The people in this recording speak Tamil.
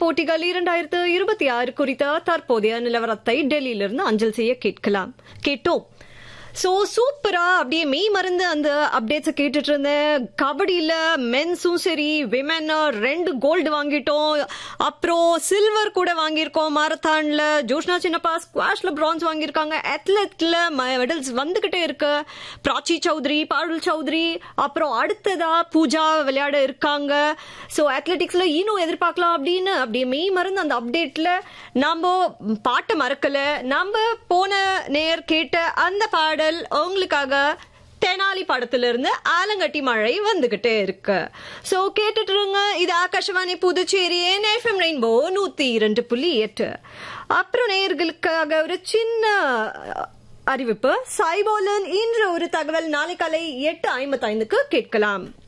போட்டிகள் இரண்டாயிரத்து இருபத்தி ஆறு குறித்த தற்போதைய நிலவரத்தை டெல்லியிலிருந்து அஞ்சல் செய்ய கேட்கலாம் கேட்டோம் சோ சூப்பரா அப்படியே மெய் மறந்து அந்த அப்டேட்ஸ் கேட்டுட்டு இருந்தேன் கபடியில மென்ஸும் சரி விமென் ரெண்டு கோல்டு வாங்கிட்டோம் அப்புறம் சில்வர் கூட வாங்கியிருக்கோம் மாரத்தான்ல ஜோஷ்னா சின்னப்பா ஸ்குவாஷ்ல பிரான்ஸ் வாங்கியிருக்காங்க அத்லெட்ல மெடல்ஸ் வந்துகிட்டே இருக்கு பிராச்சி சௌத்ரி பாருல் சௌத்ரி அப்புறம் அடுத்ததா பூஜா விளையாட இருக்காங்க சோ அத்லெட்டிக்ஸ்ல இன்னும் எதிர்பார்க்கலாம் அப்படின்னு அப்படியே மெய் மறந்து அந்த அப்டேட்ல நாம பாட்டை மறக்கல நாம போன நேர் கேட்ட அந்த பாடல் உங்களுக்காக தெனாலி படத்துல இருந்து ஆலங்கட்டி மழை வந்துகிட்டே இருக்கு சோ கேட்டுட்டு இருங்க இது ஆகாஷவாணி புதுச்சேரி எஃப்எம் ரெயின்போ நூத்தி இரண்டு புள்ளி எட்டு அப்புறம் நேயர்களுக்காக ஒரு சின்ன அறிவிப்பு சைபோலன் இன்று ஒரு தகவல் நாளை காலை எட்டு ஐம்பத்தைந்துக்கு கேட்கலாம்